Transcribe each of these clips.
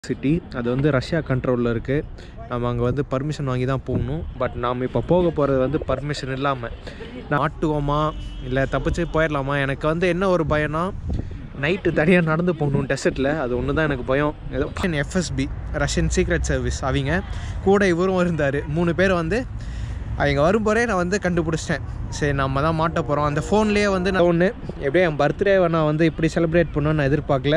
City அது வந்து Russia கண்ட்ரோலில் இருக்குது நம்ம அங்கே வந்து பர்மிஷன் வாங்கி தான் போகணும் பட் நாம் இப்போ போக போகிறது வந்து பர்மிஷன் இல்லாமல் நான் ஆட்டுவோமா இல்லை தப்பிச்சு போயிடலாமா எனக்கு வந்து என்ன ஒரு பயம்னா நைட்டு தனியாக நடந்து போகணும் டெசர்ட்டில் அது ஒன்று தான் எனக்கு பயம் ஏதோ எஃப்எஸ்பி ரஷ்யன் சீக்ரெட் சர்வீஸ் அவங்க கூட இவரும் இருந்தார் மூணு பேர் வந்து அவங்க வரும்போதே நான் வந்து கண்டுபிடிச்சிட்டேன் சரி நம்ம தான் மாட்ட போகிறோம் அந்த ஃபோன்லேயே வந்து நான் ஒன்று எப்படியும் என் பர்த்டேவை நான் வந்து இப்படி செலிப்ரேட் பண்ணணும்னு நான் எதிர்பார்க்கல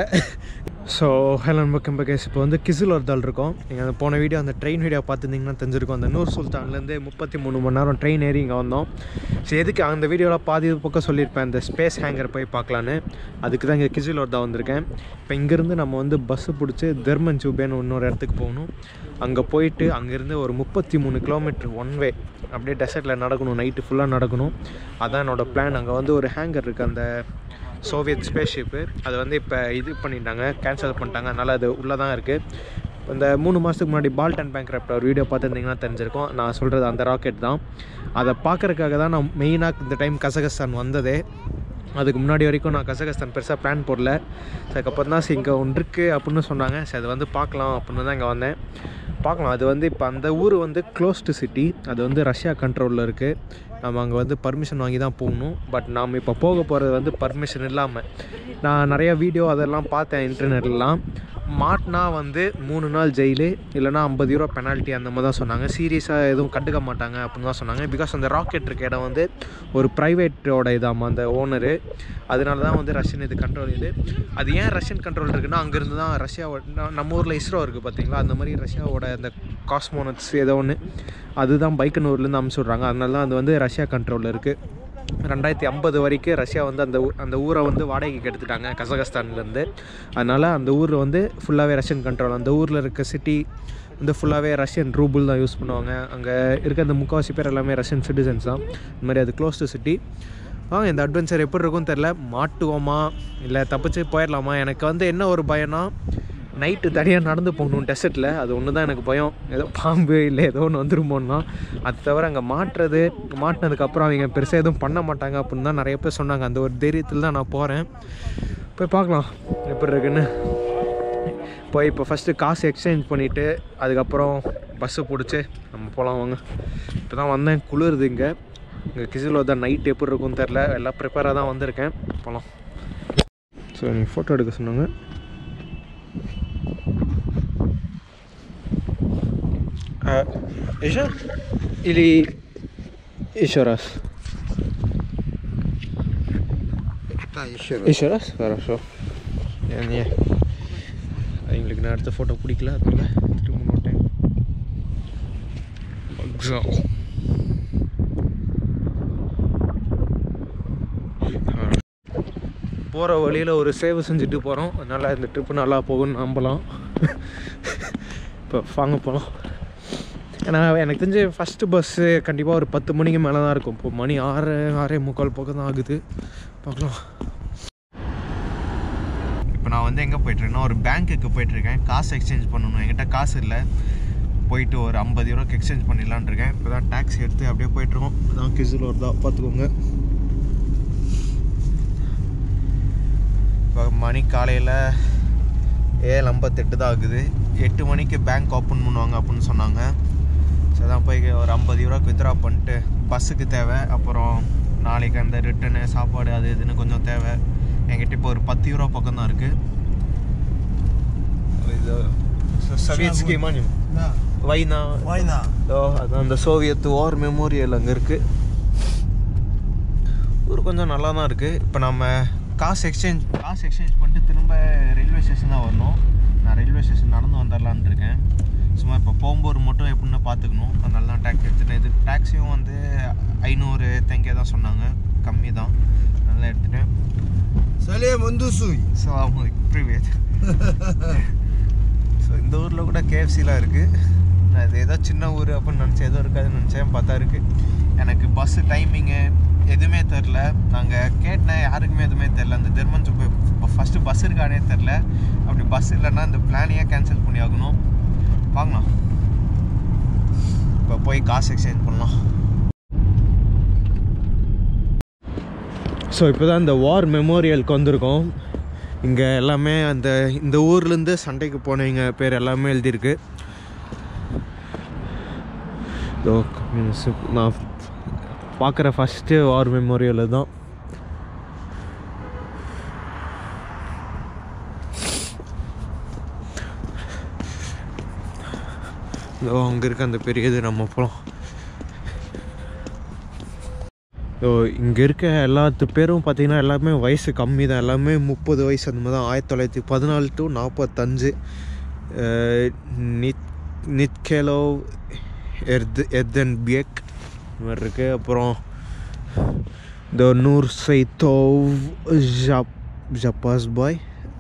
ஸோ ஹலோ பக்கம் கேஸ் இப்போ வந்து கிசிலோர்தால் இருக்கோம் நீங்கள் அந்த போன வீடியோ அந்த ட்ரெயின் வீடியோ பார்த்துருந்தீங்கன்னா தெரிஞ்சிருக்கும் அந்த நூர் சுல்தான்லேருந்து முப்பத்தி மூணு மணி நேரம் ட்ரெயின் ஏறி இங்கே வந்தோம் ஸோ எதுக்கு அந்த வீடியோவில் பாதி பக்கம் சொல்லியிருப்பேன் அந்த ஸ்பேஸ் ஹேங்கர் போய் பார்க்கலான்னு அதுக்கு தான் இங்கே கிசிலோர்தா வந்திருக்கேன் இப்போ இங்கேருந்து நம்ம வந்து பஸ்ஸு பிடிச்சி தெர்மன் ஜூபேன்னு இன்னொரு இடத்துக்கு போகணும் அங்கே போயிட்டு அங்கேருந்து ஒரு முப்பத்தி மூணு கிலோமீட்டர் ஒன் வே அப்படியே டெசர்ட்டில் நடக்கணும் நைட்டு ஃபுல்லாக நடக்கணும் அதான் என்னோடய பிளான் அங்கே வந்து ஒரு ஹேங்கர் இருக்குது அந்த சோவியத் ஸ்பேஸ்ஷிப்பு அது வந்து இப்போ இது பண்ணிட்டாங்க கேன்சல் பண்ணிட்டாங்க அதனால் அது உள்ளே தான் இருக்குது இந்த மூணு மாதத்துக்கு முன்னாடி பால்டன் பேங்க் ஒரு வீடியோ பார்த்துருந்தீங்கன்னா தெரிஞ்சிருக்கும் நான் சொல்கிறது அந்த ராக்கெட் தான் அதை பார்க்குறதுக்காக தான் நான் மெயினாக இந்த டைம் கசகஸ்தான் வந்ததே அதுக்கு முன்னாடி வரைக்கும் நான் கசகஸ்தான் பெருசாக பிளான் போடல அதுக்கப்புறம் தான் சரி இங்கே ஒன்று இருக்குது அப்படின்னு சொன்னாங்க சரி அதை வந்து பார்க்கலாம் அப்படின்னு தான் இங்கே வந்தேன் பார்க்கலாம் அது வந்து இப்போ அந்த ஊர் வந்து க்ளோஸ்டு சிட்டி அது வந்து ரஷ்யா கண்ட்ரோலில் இருக்குது நம்ம அங்கே வந்து பர்மிஷன் வாங்கி தான் போகணும் பட் நாம் இப்போ போக போகிறது வந்து பர்மிஷன் இல்லாமல் நான் நிறைய வீடியோ அதெல்லாம் பார்த்தேன் இன்டர்நெட்லாம் மாட்டினா வந்து மூணு நாள் ஜெயிலு இல்லைனா ஐம்பது யூரோ பெனால்ட்டி அந்த மாதிரி தான் சொன்னாங்க சீரியஸாக எதுவும் கண்டுக்க மாட்டாங்க அப்படின்னு தான் சொன்னாங்க பிகாஸ் அந்த ராக்கெட் இருக்க இடம் வந்து ஒரு ப்ரைவேட்டோட இதாம்மா அந்த ஓனரு அதனால தான் வந்து ரஷ்யன் இது கண்ட்ரோல் இது அது ஏன் ரஷ்யன் கண்ட்ரோல் இருக்குன்னா அங்கேருந்து தான் ரஷ்யாவோட ந- நம்ம ஊரில் இஸ்ரோ இருக்குது பார்த்தீங்களா அந்த மாதிரி ரஷ்யாவோட அந்த காஸ்மோனட்ஸ் ஏதோ ஒன்று அதுதான் பைக்கனூர்லேருந்து அமுச்சு விட்றாங்க அதனால தான் அது வந்து ரஷ்யா கண்ட்ரோலில் இருக்குது ரெண்டாயிரத்தி ஐம்பது வரைக்கும் ரஷ்யா வந்து அந்த ஊ- அந்த ஊரை வந்து வாடகைக்கு எடுத்துட்டாங்க கசகஸ்தான்லேருந்து அதனால் அந்த ஊர் வந்து ஃபுல்லாகவே ரஷ்யன் கண்ட்ரோல் அந்த ஊரில் இருக்க சிட்டி வந்து ஃபுல்லாகவே ரஷ்யன் ரூபிள் தான் யூஸ் பண்ணுவாங்க அங்கே இருக்க அந்த முக்கால்வாசி பேர் எல்லாமே ரஷ்யன் சிட்டிசன்ஸ் தான் இந்த மாதிரி அது க்ளோஸ் டு சிட்டி ஆ இந்த அட்வென்ச்சர் எப்படி இருக்கும்னு தெரில மாட்டுவோமா இல்லை தப்பிச்சு போயிடலாமா எனக்கு வந்து என்ன ஒரு பயம்னா நைட்டு தனியாக நடந்து போகணும் டெசர்ட்டில் அது ஒன்று தான் எனக்கு பயம் ஏதோ பாம்பு இல்லை ஏதோ ஒன்று வந்துருமோன்னா அது தவிர அங்கே மாட்டுறது மாட்டினதுக்கப்புறம் அவங்க பெருசாக எதுவும் பண்ண மாட்டாங்க அப்படின்னு தான் நிறைய பேர் சொன்னாங்க அந்த ஒரு தைரியத்தில் தான் நான் போகிறேன் போய் பார்க்கலாம் எப்படி இருக்குன்னு போய் இப்போ ஃபஸ்ட்டு காசு எக்ஸ்சேஞ்ச் பண்ணிவிட்டு அதுக்கப்புறம் பஸ்ஸு பிடிச்சி நம்ம போகலாம் வாங்க இப்போ தான் வந்தேன் குளிருது இங்கே இங்கே கிசிலோ தான் நைட் எப்படி இருக்கும்னு தெரில எல்லாம் ப்ரிப்பேராக தான் வந்திருக்கேன் போகலாம் ஸோ நீங்கள் ஃபோட்டோ எடுக்க சொன்னாங்க Еще? Или еще раз? Да, еще раз. Еще раз? Хорошо. Я не... எங்களுக்கு நான் அடுத்த ஃபோட்டோ பிடிக்கல அதனால திரும்ப இன்னொரு டைம் வக்ஸாம் போகிற வழியில் ஒரு சேவை செஞ்சுட்டு போகிறோம் அதனால் இந்த ட்ரிப்பு நல்லா போகும்னு நம்பலாம் இப்போ வாங்க போகலாம் ஏன்னா எனக்கு தெரிஞ்சு ஃபஸ்ட்டு பஸ்ஸு கண்டிப்பாக ஒரு பத்து மணிக்கு மேலே தான் இருக்கும் இப்போ மணி ஆறு ஆறே முக்கால் பக்கம் தான் ஆகுது பார்க்கலாம் இப்போ நான் வந்து எங்கே போயிட்டுருக்கேன்னா ஒரு பேங்க்குக்கு போயிட்டுருக்கேன் காசு எக்ஸ்சேஞ்ச் பண்ணணும் என்கிட்ட காசு இல்லை போயிட்டு ஒரு ஐம்பது யூரோக்கு எக்ஸ்சேஞ்ச் பண்ணிடலான்னு இருக்கேன் இப்போ தான் டேக்ஸி எடுத்து அப்படியே போயிட்டுருக்கோம் இதான் கிசில் வருதா பார்த்துக்கோங்க இப்போ மணி காலையில் ஏழு ஐம்பத்தெட்டு தான் ஆகுது எட்டு மணிக்கு பேங்க் ஓப்பன் பண்ணுவாங்க அப்படின்னு சொன்னாங்க ஸோ அதான் போய் ஒரு ஐம்பது யூரோக்கு வித்ரா பண்ணிட்டு பஸ்ஸுக்கு தேவை அப்புறம் நாளைக்கு அந்த ரிட்டனு சாப்பாடு அது இதுன்னு கொஞ்சம் தேவை என்கிட்ட இப்போ ஒரு பத்து யூரோ பக்கம் தான் இருக்குது இது சவியட்ஸ்கி மானியம் Да. வைனா Война. ஓ அதான் அந்த சோவியத் வார் மெமோரியல் அங்கே இருக்குது ஊர் கொஞ்சம் நல்லா தான் இருக்குது இப்போ நம்ம காசு எக்ஸ்சேஞ்ச் காசு எக்ஸ்சேஞ்ச் பண்ணிட்டு திரும்ப ரயில்வே ஸ்டேஷன் தான் வரணும் நான் ரயில்வே ஸ்டேஷன் நடந்து வந்துடலான்னு இருக்கேன் சும்மா இப்போ போகும்போது மட்டும் எப்படின்னு பார்த்துக்கணும் அதனால தான் டேக்ஸி எடுத்துட்டேன் இது டேக்ஸியும் வந்து ஐநூறு தேங்காய் தான் சொன்னாங்க கம்மி தான் நல்லா எடுத்துட்டேன் Салем, Индусуй. சலாம் ப்ரிவேட் ஸோ இந்த ஊரில் கூட கேஎஃப்சிலாம் இருக்குது நான் இது ஏதோ சின்ன ஊர் அப்படின்னு நினச்சேன் ஏதோ இருக்காதுன்னு நினச்சேன் பார்த்தா இருக்குது எனக்கு பஸ்ஸு டைமிங்கு எதுவுமே தெரில நாங்கள் கேட்டேன் யாருக்குமே எதுவுமே தெரில அந்த ஜெர்மன் இப்போ இப்போ ஃபஸ்ட்டு பஸ் இருக்கானே தெரில அப்படி பஸ் இல்லைன்னா இந்த பிளானையே கேன்சல் பண்ணி ஆகணும் வாங்கலாம் இப்போ போய் காசு எக்ஸ்சேஞ்ச் பண்ணலாம் ஸோ இப்போ தான் இந்த வார் மெமோரியலுக்கு வந்திருக்கோம் இங்கே எல்லாமே அந்த இந்த ஊர்லேருந்து சண்டைக்கு போனவங்க பேர் எல்லாமே எழுதியிருக்கு இதோ communist- நான் பார்க்குற ஃபஸ்ட்டு வார் மெமோரியல் தான் இதோ அங்கே இருக்க அந்த பெரிய இது நம்ம போகலாம் ஸோ இங்கே இருக்க எல்லாத்து பேரும் பார்த்தீங்கன்னா எல்லாமே வயசு கம்மி தான் எல்லாமே முப்பது வயசு அந்த மாதிரி தான் ஆயிரத்தி தொள்ளாயிரத்தி பதினாலு டு நாற்பத்தஞ்சு நித் நித்கேலோ எர்து எர்தன் பியக் இந்த மாதிரி இருக்குது அப்புறம் இந்த நூர் சைத்தோவ் ஜப் ஜப்பாஸ் பாய்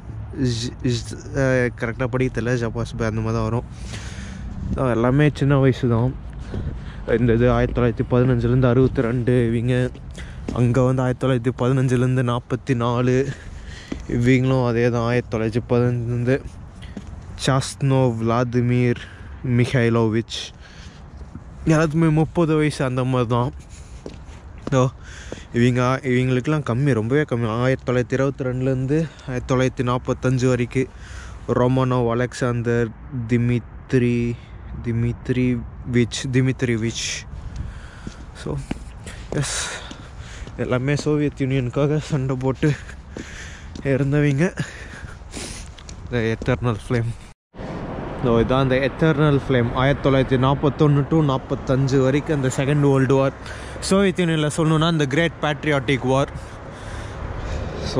கரெக்டாக படிக்க தெரியல ஜப்பாஸ் பாய் அந்த மாதிரி தான் வரும் அஹ் எல்லாமே சின்ன வயசு தான் இந்த இது ஆயிரத்தி தொள்ளாயிரத்தி பதினஞ்சுலேருந்து அறுபத்தி ரெண்டு இவங்க அங்கே வந்து ஆயிரத்தி தொள்ளாயிரத்தி பதினஞ்சுலேருந்து நாற்பத்தி நாலு இவங்களும் அதே தான் ஆயிரத்தி தொள்ளாயிரத்தி பதினஞ்சுலேருந்து சாஸ்னோ விளாதிமிர் மிகைலோவிச் எல்லாத்துக்குமே முப்பது வயசு அந்த மாதிரி தான் ஸோ இவங்க இவங்களுக்கெல்லாம் கம்மி ரொம்பவே கம்மி ஆயிரத்தி தொள்ளாயிரத்தி இருபத்தி ரெண்டுலேருந்து ஆயிரத்தி தொள்ளாயிரத்தி நாற்பத்தஞ்சு வரைக்கும் Romano Alexander Dmitri Dmitrievich Dmitrievich so yes எல்லாமே சோவியத் யூனியனுக்காக சண்டை போட்டு இறந்தவங்க த எட்டர்னல் ஃப்ளேம் ஸோ இதான் அந்த எட்டர்னல் ஃப்ளேம் ஆயிரத்தி தொள்ளாயிரத்தி நாற்பத்தொன்று டு நாற்பத்தஞ்சு வரைக்கும் அந்த செகண்ட் வேர்ல்டு வார் சோவியத் யூனியனில் சொல்லணுன்னா இந்த great patriotic war so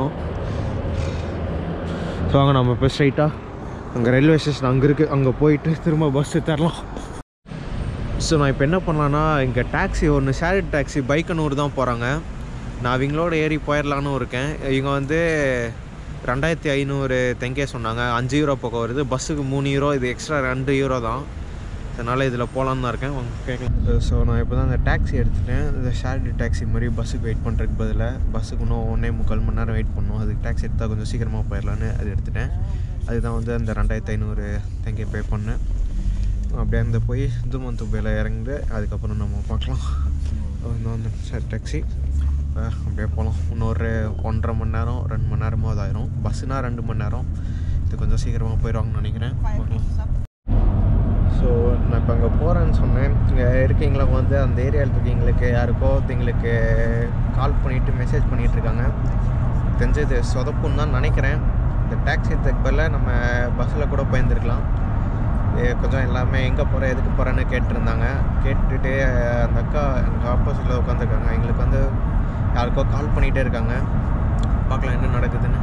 so அங்கே நம்ம இப்போ ஸ்ட்ரைட்டாக அங்கே ரயில்வே ஸ்டேஷன் அங்கே இருக்குது அங்கே போயிட்டு திரும்ப பஸ்ஸு தரலாம் ஸோ நான் இப்போ என்ன பண்ணலான்னா இங்கே டாக்ஸி ஒன்று ஷேரிட் டாக்ஸி பைக்கனூர் தான் போகிறாங்க நான் அவங்களோட ஏறி போயிடலான்னு இருக்கேன் இவங்க வந்து ரெண்டாயிரத்தி ஐநூறு தெங்கே சொன்னாங்க அஞ்சு யூரோ பக்கம் வருது பஸ்ஸுக்கு மூணு யூரோ இது எக்ஸ்ட்ரா ரெண்டு யூரோ தான் அதனால் இதில் போகலான்னு தான் இருக்கேன் வாங்க கேட்கலாம் ஸோ நான் இப்போ தான் இந்த டாக்ஸி எடுத்துட்டேன் இந்த ஷேர்டு டாக்ஸி மாதிரி பஸ்ஸுக்கு வெயிட் பண்ணுறதுக்கு பதிலாக பஸ்ஸுக்கு இன்னும் ஒன்றே முக்கால் மணி நேரம் வெயிட் பண்ணணும் அதுக்கு டாக்ஸி எடுத்தால் கொஞ்சம் சீக்கிரமாக போயிடலான்னு அது எடுத்துட்டேன் அதுதான் வந்து அந்த ரெண்டாயிரத்தி ஐநூறு தெங்கே பே பண்ணேன் அப்படியே அங்கே போய் துமன் துப்பையில் இறங்கிட்டு அதுக்கப்புறம் நம்ம பார்க்கலாம் இந்த வந்து ஷேர் டாக்ஸி அப்படியே போகலாம் இன்னொரு ஒன்றரை மணி நேரம் ரெண்டு மணி நேரமாவது ஆயிரும் பஸ்ஸுனா ரெண்டு மணி நேரம் இது கொஞ்சம் சீக்கிரமாக போயிடுவாங்கன்னு நினைக்கிறேன் பார்க்கலாம் ஸோ நான் இப்போ அங்கே போகிறேன்னு சொன்னேன் இங்கே இருக்கீங்களா வந்து அந்த ஏரியாவில் இருக்கீங்களுக்கு யாருக்கோ ஒருத்தங்களுக்கு கால் பண்ணிவிட்டு மெசேஜ் பண்ணிகிட்டு இருக்காங்க தெரிஞ்சது சொதப்புன்னு தான் நினைக்கிறேன் இந்த டாக்ஸி எடுத்ததுக்கு பதிலாக நம்ம பஸ்ஸில் கூட பயந்துருக்கலாம் கொஞ்சம் எல்லாமே எங்கே போகிற எதுக்கு போகிறேன்னு கேட்டிருந்தாங்க கேட்டுட்டு அந்த அக்கா எங்கள் ஆப்போசிட்டில் உட்காந்துருக்காங்க எங்களுக்கு வந்து யாருக்கோ கால் பண்ணிகிட்டே இருக்காங்க பார்க்கலாம் என்ன நடக்குதுன்னு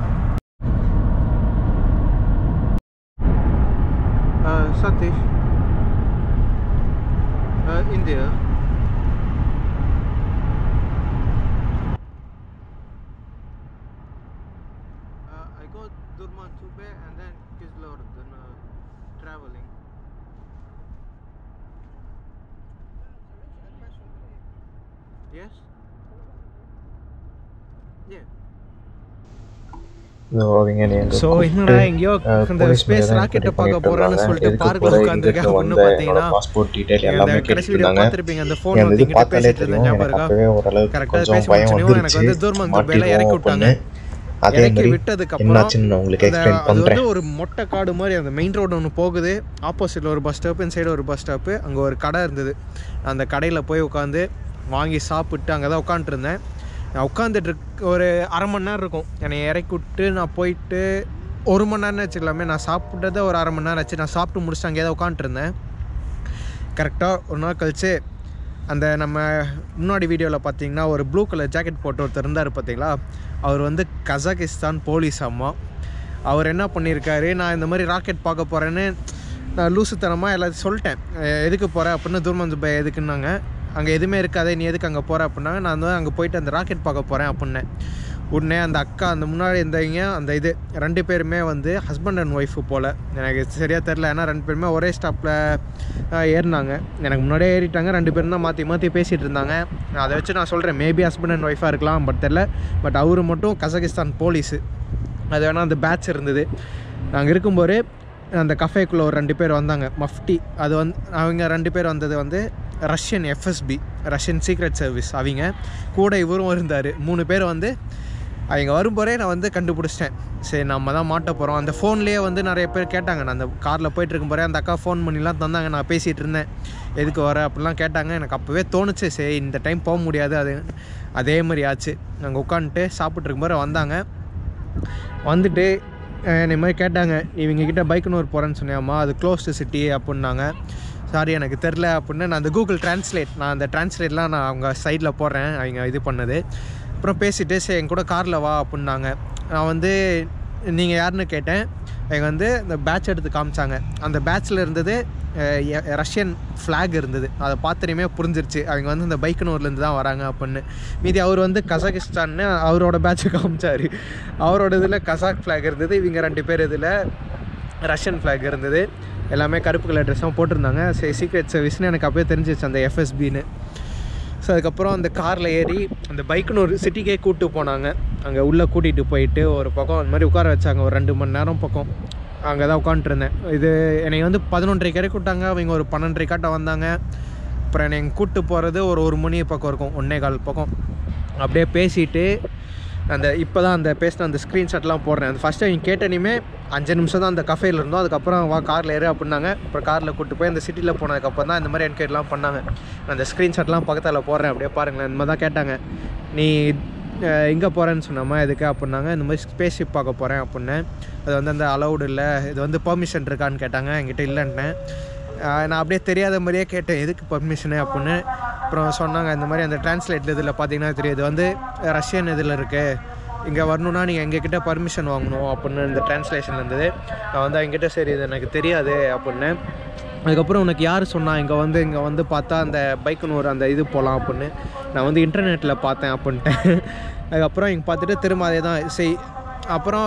Satish Uh, India. Uh, I go Durman Tube and then Kislorodon uh, traveling. Yes? Yeah. So என்னடா எங்கேயோ அந்த ஸ்பேஸ் ராக்கெட்டை பார்க்க போறேன்னு சொல்லிட்டு பார்க்கில் உட்காந்துருக்கேன் அப்படின்னு பார்த்தீங்கன்னா பாஸ்போர்ட் டீடைல் அந்த எல்லாமே கடைசி வீடியோ கேட்டுருந்தாங்க பார்த்துருப்பீங்க அந்த ஃபோன் எனக்கு வந்து இது இங்கிட்ட பார்த்தாலே பேசிட்டு இருந்தேன் தெரியும் ஞாபகம் எனக்கு இருக்கா அப்பவே ஓரளவுக்கு கரெக்டாக கொஞ்சம் பேசி பயம் முடிச்சோடனே எனக்கு வந்து வந்துருச்சு தூர்மன் துபையில் இறக்கி மாட்டிடுவோம் விட்டாங்க அப்படின்னு அதே இறக்கி மாதிரி விட்டதுக்கு அப்புறம் என்னாச்சுன்னு நான் உங்களுக்கு அந்த- எக்ஸ்பிளைன் அது பண்றேன் வந்து ஒரு மொட்டை காடு மாதிரி அந்த மெயின் ரோடு ஒன்று போகுது ஆப்போசிட்டில் ஒரு பஸ் ஸ்டாப்பு இந்த சைடு ஒரு பஸ் ஸ்டாப்பு அங்கே ஒரு கடை இருந்தது அந்த கடையில் போய் உட்காந்து வாங்கி சாப்பிட்டு அங்கே தான் உட்காந்துருந்தேன் நான் உட்காந்துட்டு இருக்க ஒரு அரை மணி நேரம் இருக்கும் என்னை இறக்கி விட்டு நான் போயிட்டு ஒரு மணி நேரம்னு வச்சுக்கலாமே நான் சாப்பிட்டதை ஒரு அரை மணி நேரம் ஆச்சு நான் சாப்பிட்டு முடிச்சுட்டு அங்கேயே தான் உட்காந்துருந்தேன் கரெக்டாக ஒரு நாள் கழிச்சு அந்த நம்ம முன்னாடி வீடியோவில் பார்த்தீங்கன்னா ஒரு ப்ளூ கலர் ஜாக்கெட் போட்டு ஒருத்தர் இருந்தார் பார்த்தீங்களா அவர் வந்து கசகிஸ்தான் போலீஸ் அம்மா அவர் என்ன பண்ணியிருக்காரு நான் இந்த மாதிரி ராக்கெட் பார்க்க போகிறேன்னு நான் லூசுத்தனமாக எல்லாத்தையும் சொல்லிட்டேன் அஹ் எதுக்கு போகிறேன் அப்படின்னு தூர்மந்து பை எதுக்குன்னாங்க அங்கே எதுவுமே இருக்காதே நீ எதுக்கு அங்கே போகிற அப்படின்னாங்க நான் வந்து அங்கே போயிட்டு அந்த ராக்கெட் பார்க்க போகிறேன் அப்படின்னேன் உடனே அந்த அக்கா அந்த முன்னாடி இருந்தவங்க அந்த இது ரெண்டு பேருமே வந்து ஹஸ்பண்ட் அண்ட் ஒய்ஃபு போல் எனக்கு சரியாக தெரில ஏன்னா ரெண்டு பேருமே ஒரே ஸ்டாப்பில் ஏறினாங்க எனக்கு முன்னாடியே ஏறிட்டாங்க ரெண்டு பேரும் தான் மாற்றி மாற்றி பேசிகிட்டு இருந்தாங்க அதை வச்சு நான் சொல்கிறேன் மேபி ஹஸ்பண்ட் அண்ட் ஒய்ஃபாக இருக்கலாம் பட் தெரில பட் அவர் மட்டும் கசகிஸ்தான் போலீஸு அது வேணால் அந்த பேட்ச் இருந்தது நாங்கள் இருக்கும்போது அந்த கஃபேக்குள்ளே ஒரு ரெண்டு பேர் வந்தாங்க மஃப்டி அது வந்து அவங்க ரெண்டு பேர் வந்தது வந்து Russian FSB Russian secret service அவங்க கூட இவரும் இருந்தார் மூணு பேர் வந்து அவங்க வரும்போதே நான் வந்து கண்டுபிடிச்சிட்டேன் சரி நம்ம தான் மாட்ட போகிறோம் அந்த ஃபோன்லேயே வந்து நிறைய பேர் கேட்டாங்க நான் அந்த காரில் போயிட்டு இருக்கும் போதே அந்த அக்கா ஃபோன் பண்ணிலாம் தந்தாங்க நான் பேசிகிட்டு இருந்தேன் எதுக்கு வர அப்படிலாம் கேட்டாங்க எனக்கு அப்போவே தோணுச்சு சரி இந்த டைம் போக முடியாது அது அதே மாதிரி ஆச்சு நாங்கள் உட்காந்துட்டு சாப்பிட்டு இருக்கும்போது வந்தாங்க வந்துட்டு அஹ், என்னை மாதிரி கேட்டாங்க இவங்க கிட்ட பைக்குன்னு போகிறேன்னு சொன்னியாம்மா அது க்ளோஸ்டு சிட்டி அப்படின்னாங்க சாரி எனக்கு தெரில அப்படின்னு நான் அந்த கூகுள் டிரான்ஸ்லேட் நான் அந்த டிரான்ஸ்லேட்லாம் நான் அவங்க சைடில் போடுறேன் அவங்க இது பண்ணது அப்புறம் பேசிட்டு சரி என் கூட காரில் வா அப்படின்னாங்க நான் வந்து நீங்கள் யாருன்னு கேட்டேன் அவங்க வந்து இந்த பேட்ச் எடுத்து காமிச்சாங்க அந்த பேட்ச்சில் இருந்தது அஹ், எ- ரஷ்யன் ஃப்ளாக் இருந்தது அதை பார்த்துறையுமே புரிஞ்சிருச்சு அவங்க வந்து இந்த பைக்கனூர்லேருந்து தான் வராங்க அப்படின்னு மீதி அவர் வந்து கசகிஸ்தான்னு அவரோட பேட்சை காமிச்சார் அவரோட இதில் கசாக் ஃப்ளாக் இருந்தது இவங்க ரெண்டு பேர் இதில் ரஷ்யன் ஃப்ளாக் இருந்தது எல்லாமே கருப்பு கலர் ட்ரெஸ்ஸும் போட்டிருந்தாங்க சரி சீக்ரெட் சர்வீஸ்னு எனக்கு அப்போயே தெரிஞ்சிச்சு அந்த எஃப்எஸ்பின்னு ஸோ அதுக்கப்புறம் அந்த காரில் ஏறி அந்த பைக்குன்னு ஒரு சிட்டிக்கே கூப்பிட்டு போனாங்க அங்கே உள்ளே கூட்டிகிட்டு போயிட்டு ஒரு பக்கம் அந்த மாதிரி உட்கார வச்சாங்க ஒரு ரெண்டு மணி நேரம் பக்கம் அங்கே தான் உட்காந்துருந்தேன் இது என்னை வந்து பதினொன்றரைக்கு இறக்கி விட்டாங்க அவங்க ஒரு பன்னெண்டரை காட்ட வந்தாங்க அப்புறம் என்னை கூப்பிட்டு போகிறது ஒரு ஒரு மணி பக்கம் இருக்கும் ஒன்றே கால் பக்கம் அப்படியே பேசிட்டு அந்த இப்போ தான் அந்த பேசின அந்த ஸ்க்ரீன்ஷாட்லாம் போடுறேன் அந்த ஃபஸ்ட்டு அவங்க கேட்டனையுமே அஞ்சு நிமிஷம் தான் அந்த கஃபேல இருந்தோம் அதுக்கப்புறம் வா காரில் ஏறு அப்படின்னாங்க அப்புறம் காரில் கூப்பிட்டு போய் அந்த சிட்டியில் போனதுக்கப்புறம் தான் இந்த மாதிரி என்கொயரிலாம் பண்ணாங்க நான் அந்த ஸ்க்ரீன்ஷாட்லாம் பக்கத்தில் போடுறேன் அப்படியே பாருங்களேன் இந்த மாதிரி தான் கேட்டாங்க நீ எங்கே போகிறேன்னு சொன்னாமா எதுக்கு அப்படின்னாங்க இந்த மாதிரி ஸ்பேஸ் ஷிப் பார்க்க போகிறேன் அப்படின்னேன் அது வந்து அந்த அலௌடு இல்லை இது வந்து பெர்மிஷன் இருக்கான்னு கேட்டாங்க என்கிட்ட இல்லைன்னேன் ஆஹ் நான் அப்படியே தெரியாத மாதிரியே கேட்டேன் எதுக்கு பர்மிஷனு அப்படின்னு அப்புறம் சொன்னாங்க இந்த மாதிரி அந்த டிரான்ஸ்லேட் இதில் பார்த்தீங்கன்னா தெரியும் இது வந்து ரஷ்யன் இதில் இருக்குது இங்கே வரணுன்னா நீங்கள் எங்ககிட்ட பர்மிஷன் வாங்கணும் அப்படின்னு இந்த டிரான்ஸ்லேஷன் இருந்தது நான் வந்து என்கிட்ட சரி இது எனக்கு தெரியாது அப்படின்னு அதுக்கப்புறம் உனக்கு யார் சொன்னா இங்கே வந்து இங்கே வந்து பார்த்தா அந்த பைக்குன்னு ஒரு அந்த இது போகலாம் அப்படின்னு நான் வந்து இன்டர்நெட்டில் பார்த்தேன் அப்படின்ட்டு அதுக்கப்புறம் இங்கே பார்த்துட்டு திரும்ப அதே தான் செய் அப்புறம்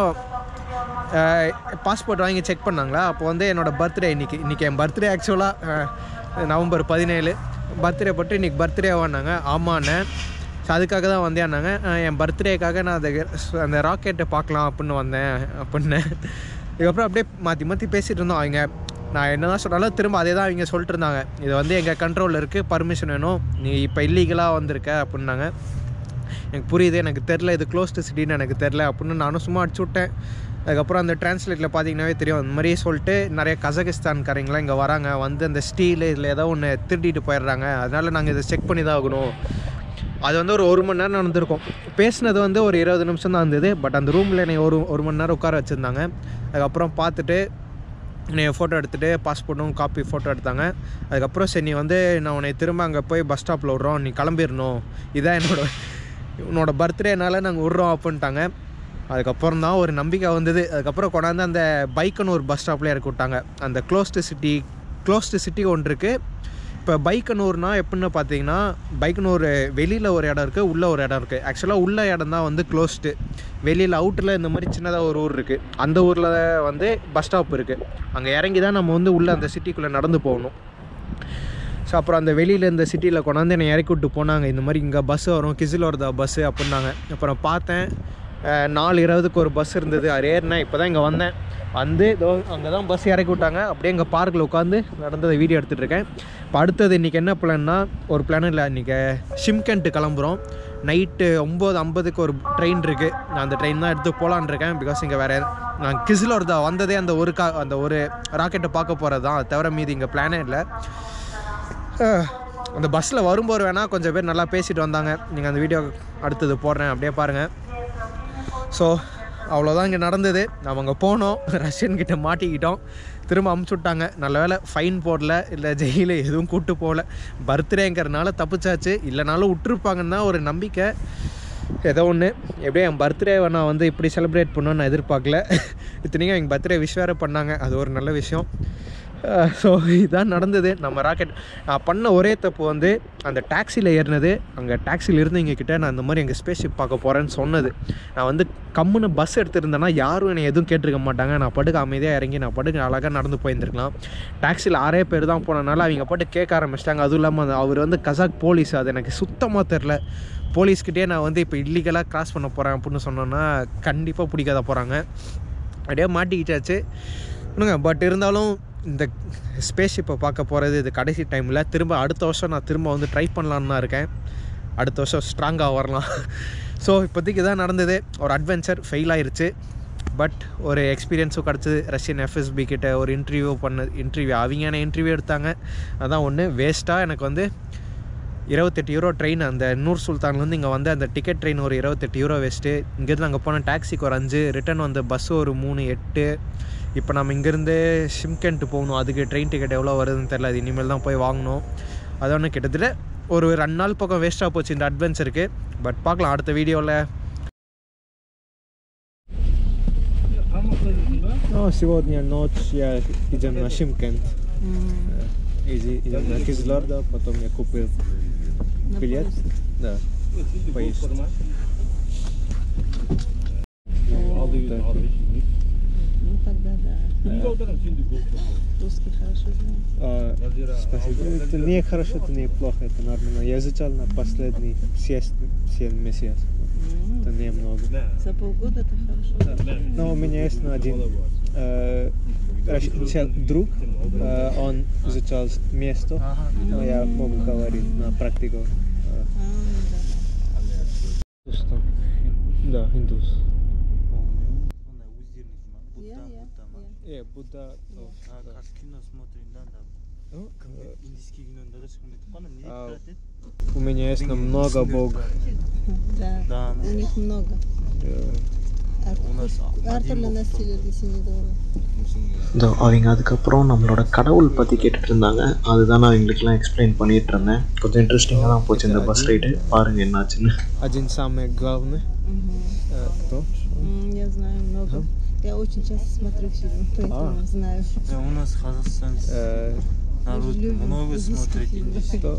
பாஸ்போர்ட் வாங்கி செக் பண்ணாங்களா அப்போ வந்து என்னோடய பர்த்டே இன்றைக்கி இன்றைக்கி என் பர்த்டே ஆக்சுவலாக நவம்பர் பதினேழு பர்த்டே போட்டு இன்றைக்கி பர்த்டே வாங்கினாங்க ஆமாண்ணே ஸோ அதுக்காக தான் வந்தேன்னாங்க அஹ் என் பர்த்டேக்காக நான் அந்த அந்த ராக்கெட்டை பார்க்கலாம் அப்படின்னு வந்தேன் அப்படின்னு இதுக்கப்புறம் அப்படியே மாற்றி மாற்றி பேசிகிட்டு இருந்தோம் அவங்க நான் என்ன தான் சொன்னாலும் திரும்ப அதே தான் அவங்க சொல்லிட்டு இருந்தாங்க இது வந்து எங்கள் கண்ட்ரோலில் இருக்குது பர்மிஷன் வேணும் நீ இப்போ இல்லீகலாக வந்திருக்க அப்படின்னாங்க எனக்கு புரியுது எனக்கு தெரில இது க்ளோஸ்டு சிட்டின்னு எனக்கு தெரில அப்படின்னு நானும் சும்மா அடிச்சு விட்டேன் அதுக்கப்புறம் அந்த டிரான்ஸ்லேட்டில் பார்த்தீங்கன்னாவே தெரியும் அந்த மாதிரியே சொல்லிட்டு நிறைய கசகிஸ்தான்காரங்களாம் இங்கே வராங்க வந்து அந்த ஸ்டீல் இதில் ஏதோ ஒன்று திருடிட்டு போயிடுறாங்க அதனால் நாங்கள் இதை செக் பண்ணி தான் ஆகணும் அது வந்து ஒரு ஒரு மணி நேரம் நடந்திருக்கும் பேசினது வந்து ஒரு இருபது நிமிஷம் தான் இருந்தது பட் அந்த ரூமில் என்னை ஒரு ஒரு மணி நேரம் உட்கார வச்சுருந்தாங்க அதுக்கப்புறம் பார்த்துட்டு என்னை ஃபோட்டோ எடுத்துகிட்டு பாஸ்போர்ட்டும் காப்பி ஃபோட்டோ எடுத்தாங்க அதுக்கப்புறம் சரி நீ வந்து நான் உன்னை திரும்ப அங்கே போய் பஸ் ஸ்டாப்பில் விட்றோம் நீ கிளம்பிடணும் இதான் என்னோட உன்னோட பர்த்டேனால நாங்கள் விட்றோம் அப்படின்ட்டாங்க அதுக்கப்புறம் தான் ஒரு நம்பிக்கை வந்தது அதுக்கப்புறம் கொண்டாந்து அந்த பைக்குன்னு ஒரு பஸ் ஸ்டாப்லேயே இறக்கி விட்டாங்க அந்த க்ளோஸ்டு சிட்டி க்ளோஸ்டு சிட்டி ஒன்று இருக்குது இப்போ பைக்கனூர்னா எப்படின்னு பார்த்தீங்கன்னா பைக்கனூர் வெளியில் ஒரு இடம் இருக்குது உள்ளே ஒரு இடம் இருக்குது ஆக்சுவலாக உள்ள இடம் தான் வந்து க்ளோஸ்டு வெளியில் அவுட்டில் இந்த மாதிரி சின்னதாக ஒரு ஊர் இருக்குது அந்த ஊரில் வந்து பஸ் ஸ்டாப் இருக்குது அங்கே இறங்கி தான் நம்ம வந்து உள்ளே அந்த சிட்டிக்குள்ளே நடந்து போகணும் ஸோ அப்புறம் அந்த வெளியில் இந்த சிட்டியில் கொண்டாந்து என்னை இறக்கி விட்டு போனாங்க இந்த மாதிரி இங்கே பஸ் வரும் கிசில் வருதா பஸ்ஸு அப்படின்னாங்க அப்புறம் பார்த்தேன் அஹ், நாலு இருபதுக்கு ஒரு பஸ் இருந்தது அது ஏறினேன் இப்போ தான் இங்கே வந்தேன் வந்து இதோ அங்கே தான் பஸ் இறக்கி விட்டாங்க அப்படியே எங்கள் பார்க்கில் உட்காந்து நடந்ததை வீடியோ எடுத்துகிட்டு இருக்கேன் இப்போ அடுத்தது இன்றைக்கி என்ன பிளான்னா ஒரு பிளான் இல்லை இன்றைக்கி ஷிம்கென்ட்டு கிளம்புறோம் நைட்டு ஒம்பது ஐம்பதுக்கு ஒரு ட்ரெயின் இருக்குது நான் அந்த ட்ரெயின் தான் எடுத்து போகலான்னு இருக்கேன் பிகாஸ் இங்கே வேறு நான் கிசில் வருதா வந்ததே அந்த ஒரு கா அந்த ஒரு ராக்கெட்டை பார்க்க போகிறது தான் அது தவிர மீதி இங்கே பிளானே இல்லை அஹ், அந்த பஸ்ஸில் வரும்போது வேணால் கொஞ்சம் பேர் நல்லா பேசிட்டு வந்தாங்க நீங்கள் அந்த வீடியோ அடுத்தது போடுறேன் அப்படியே பாருங்கள் ஸோ அவ்வளோதான் இங்கே நடந்தது நம்ம அங்கே போனோம் ரஷ்யன் கிட்ட மாட்டிக்கிட்டோம் திரும்ப அமுச்சு விட்டாங்க நல்ல வேளை ஃபைன் போடல இல்லை ஜெயில எதுவும் கூட்டு போகல பர்த்டேங்கிறனால தப்பிச்சாச்சு இல்லைனாலும் விட்டுருப்பாங்கன்னு தான் ஒரு நம்பிக்கை ஏதோ ஒன்று எப்படியோ என் பர்த்டேவை நான் வந்து இப்படி செலிப்ரேட் பண்ணணும்னு நான் எதிர்பார்க்கல இத்தனைக்கும் எங்கள் பர்த்டே விஷ் வேறு பண்ணாங்க அது ஒரு நல்ல விஷயம் ஸோ இதுதான் நடந்தது நம்ம ராக்கெட் நான் பண்ண ஒரே தப்பு வந்து அந்த டாக்ஸியில் ஏறினது அங்கே டாக்ஸியில் இருந்தவங்க கிட்ட நான் இந்த மாதிரி எங்கள் ஸ்பேஸ்ஷிப் பார்க்க போகிறேன்னு சொன்னது நான் வந்து கம்முன்னு பஸ் எடுத்திருந்தேன்னா யாரும் என்னை எதுவும் கேட்டிருக்க மாட்டாங்க நான் படுக்க அமைதியாக இறங்கி நான் படுக்க அழகாக நடந்து போயிருந்துருக்கலாம் டாக்ஸியில் ஆறே பேர் தான் போனனால அவங்க பாட்டு கேட்க ஆரம்பிச்சிட்டாங்க அதுவும் இல்லாமல் அந்த- அவர் வந்து கசாக் போலீஸ் அது எனக்கு சுத்தமாக தெரில போலீஸ்கிட்டே நான் வந்து இப்போ இல்லீகலாக கிராஸ் பண்ண போகிறேன் அப்படின்னு சொன்னோன்னா கண்டிப்பாக பிடிக்காத போகிறாங்க அப்படியே மாட்டிக்கிச்சாச்சு இன்னுங்க பட் இருந்தாலும் இந்த ஸ்பேஸ்ஷிப்பை பார்க்க போகிறது இது கடைசி டைமில் திரும்ப அடுத்த வருஷம் நான் திரும்ப வந்து ட்ரை பண்ணலான்னு தான் இருக்கேன் அடுத்த வருஷம் ஸ்ட்ராங்காக வரலாம் ஸோ இப்போதைக்கு இதான் நடந்தது ஒரு அட்வென்ச்சர் ஃபெயில் ஆயிருச்சு பட் ஒரு எக்ஸ்பீரியன்ஸும் கிடச்சிது ரஷ்யன் எஃப்எஸ்பி கிட்ட ஒரு இன்டர்வியூ பண்ண இன்டர்வியூ அவங்க என்ன இன்டர்வியூ எடுத்தாங்க அதான் ஒன்று வேஸ்ட்டாக எனக்கு வந்து இருபத்தெட்டு யூரோ ட்ரெயின் அந்த நூர் சுல்தான்லேருந்து இங்கே வந்து அந்த டிக்கெட் ட்ரெயின் ஒரு இருபத்தெட்டு யூரோ வேஸ்ட்டு இங்கேருந்து அங்கே போன டாக்ஸிக்கு ஒரு அஞ்சு ரிட்டர்ன் வந்த பஸ் ஒரு மூணு எட்டு இப்போ நம்ம இங்கேருந்து ஷிம்கென்ட் போகணும் அதுக்கு ட்ரெயின் டிக்கெட் எவ்வளோ வருதுன்னு தெரில அது இனிமேல் தான் போய் வாங்கணும் அது ஒன்று கிட்டத்தட்ட ஒரு ரெண்டு நாள் பக்கம் வேஸ்ட்டாக போச்சு இந்த அட்வென்ச்சருக்கு பட் பார்க்கலாம் அடுத்த வீடியோவில் Ну, сегодня ночь я идем на Шимкент. Идем на Кизларда, потом я купил билет. Да, поезд. Ну тогда да. Русский хорошо знаю. А, спасибо. Это не хорошо, это не плохо, это нормально. Я изучал на последний 7 месяцев. Это немного. За полгода это хорошо. Но у меня есть один э, раш- чел- друг, э, он изучал место, но я могу говорить на практику. Э, А, Индус Да, индус. да. Я, я, я. Э, Будда. кино смотрим, да, да. Ну, э, Индийский кино, да, да, Бана не А, играет? У меня есть много бог. Да. Да. У них много. Э, У нас Артурல настилили синедоры. இதோ அவங்க அதுக்கப்புறம் நம்மளோட கடவுள் பற்றி கேட்டுட்டு இருந்தாங்க அதுதான் நான் அவங்களுக்குலாம் எக்ஸ்பிளைன் பண்ணிட்டு இருந்தேன் கொஞ்சம் இன்ட்ரெஸ்டிங்காக தான் போச்சு இந்த பஸ் ரைடு பாருங்கள் என்னாச்சுன்னு Один самый главный. Мгм. э, Кто? М, Я знаю много. Я очень часто смотрю фильмы, поэтому знаю. Да, у нас Казахстан Э, народ любим много индийский смотрит фильм. индийский Что?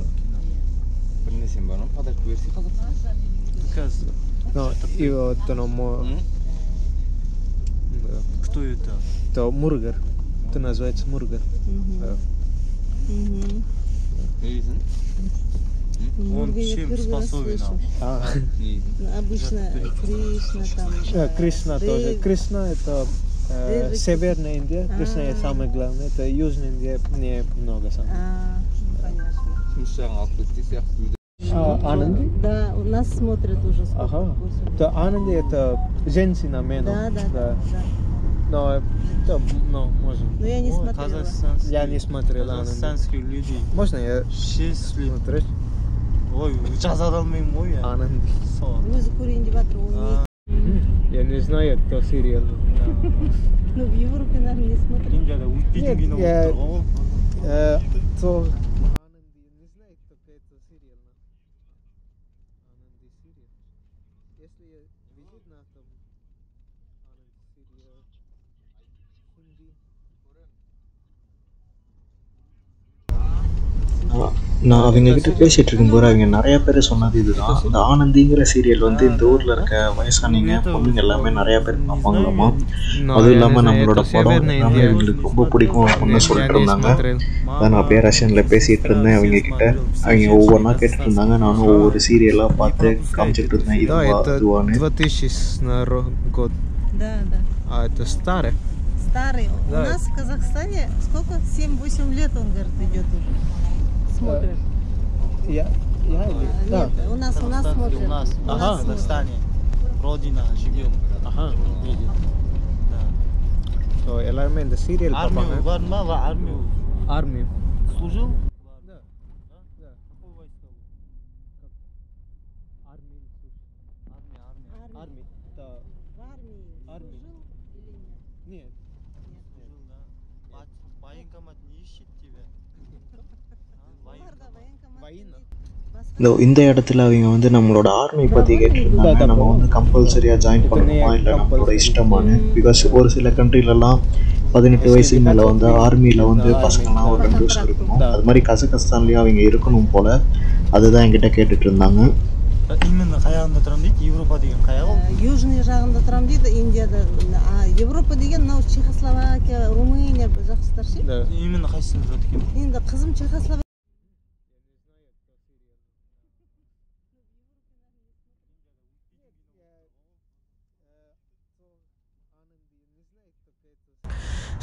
кино. Каз- Ну, и вот оно мо- Да. Кто это? Это мургер. Это называется мургер. Мгм. Э, Мгм. Он Мурга я чем первый раз способен? слышу. А, Обычно Кришна там. э, Кришна тоже. Дэвид. Кришна это э, Дэвид. Северная Индия. Кришна А. самое главное. Это Южная Индия не много самое. А, понятно. А, Ананди? Да, у нас смотрят уже сколько? Ага. Восемь. Это Ананди это женщина Мену. Да, да, да, да. Но это, ну, можно. Но я не Ой, смотрела. казахстанские- Я не смотрел Ананди. Казахстанские люди. Можно я Счастлив. смотреть? Ой, жаза алмаймын ғой я. Ананди. Сол. Өзі көрейін деп жатыр ол А, не Я не знаю, кто сериал. ну в Европе наверное не смотрит Индияда өтпейтін Нет, кино я- болып тұр ғой Э, то... Ананди, не знаю, кто это сериал. Ананди сериал. Если я видит на том Ананди сериал, Хинди, நான் அவங்க கிட்ட பேசிட்டு இருக்கும்போது அவங்க நிறைய பேர் சொன்னது இதுதான் இந்த ஆனந்திங்கிற சீரியல் வந்து இந்த ஊர்ல இருக்க வயசானீங்க பொண்ணுங்க எல்லாமே நிறைய பேர் பார்ப்பாங்களாமா அதுவும் இல்லாம நம்மளோட படம் எல்லாமே இவங்களுக்கு ரொம்ப பிடிக்கும் அப்படின்னு சொல்லிட்டு இருந்தாங்க அதான் நான் அப்படியே ரஷ்யன்ல பேசிட்டு இருந்தேன் அவங்க கிட்ட அவங்க ஒவ்வொன்றா கேட்டுட்டு இருந்தாங்க நானும் ஒவ்வொரு சீரியலா பார்த்து காமிச்சிட்டு இருந்தேன் Да, இதுவா это இதுவான்னு 2000 наверно, год. да да А это старый. старый у Да. нас в Казахстане сколько 7-8 лет он говорит идет уже смотрят Я, я или? А, Да. нет у нас у нас Казахстан, смотрят у нас У Ага. нас в смотрят. Казахстане родина живем Ага, видит. да. So, எல்லாருமே இந்த சீரியல் армию பார்ப்பாங்க бар ма ва армию ஆர்மி служил Да. Да. какой войска Армии. армия армия Армии. Да. в армии Армии. служил или нет Нет. служил да Бат- военкомат не ищет тебя А, Олар да военкомат. военкомат Военно. басқа இந்த இந்த இடத்துல அவங்க வந்து நம்மளோட ஆர்மி பற்றி கேட்டிருந்தாங்க நம்ம வந்து கம்பல்சரியாக ஜாயின் பண்ணணுமா இல்லை நம்மளோட இஷ்டமானு பிகாஸ் ஒரு சில கண்ட்ரிலலாம் பதினெட்டு வயசுக்கு மேலே வந்து ஆர்மியில் வந்து பசங்கள்லாம் ஒரு ரெண்டு வருஷம் இருக்கணும் அது மாதிரி கசகஸ்தான்லேயும் அவங்க இருக்கணும் போல் அதுதான் என்கிட்ட கேட்டுட்டு இருந்தாங்க именно қаяғында тұрамын дейді европа деген қаяғы ол Ә, южный жағында тұрамын дейді индияда а европа деген мынау чехословакия румыния жақсылар ше Да. именно қайсысында тұрады екен енді қызым чехословакия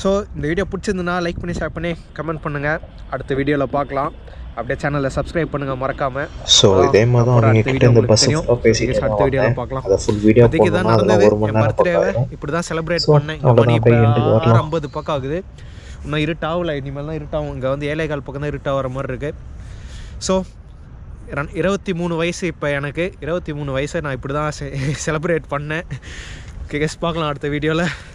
ஸோ இந்த வீடியோ பிடிச்சிருந்துன்னா லைக் பண்ணி ஷேர் பண்ணி கமெண்ட் பண்ணுங்கள் அடுத்த வீடியோவில் பார்க்கலாம் அப்படியே சேனலை சப்ஸ்கிரைப் பண்ணுங்கள் மறக்காமல் ஸோ இதே மாதிரி தான் அப்புறம் அவங்க அடுத்த கிட்ட video இந்த உங்களுக்கு பஸ் தெரியும். ஃபுல்லாக பேசிட்டு அடுத்த தான் வீடியோவில் வந்தேன். பார்க்கலாம் அதை ஃபுல் வீடியோ இப்போதைக்கு தான் போடணும்னா அதில் நடந்தது ஒரு மணி என் நேரம் பர்த்டேவை பக்கம் இப்படி தான் செலிப்ரேட் So, பண்ணேன் இங்க அவ்வளவுதான், மணி இப்போ அப்படியே end க்கு ஆறு வரலாம். ஐம்பது பக்கம் ஆகுது இன்னும் இருட்டாகல இனிமேல் தான் இருட்டாகும் இங்கே வந்து ஏழைகால் பக்கம் தான் இருட்டாக வர மாதிரி இருக்குது ஸோ இருபத்தி மூணு வயசு இப்போ எனக்கு இருபத்தி மூணு வயசை நான் இப்படி தான் செலிப்ரேட் பண்ணேன் ஓகே கெஸ் பார்க்கலாம் அடுத்த வீடியோவில்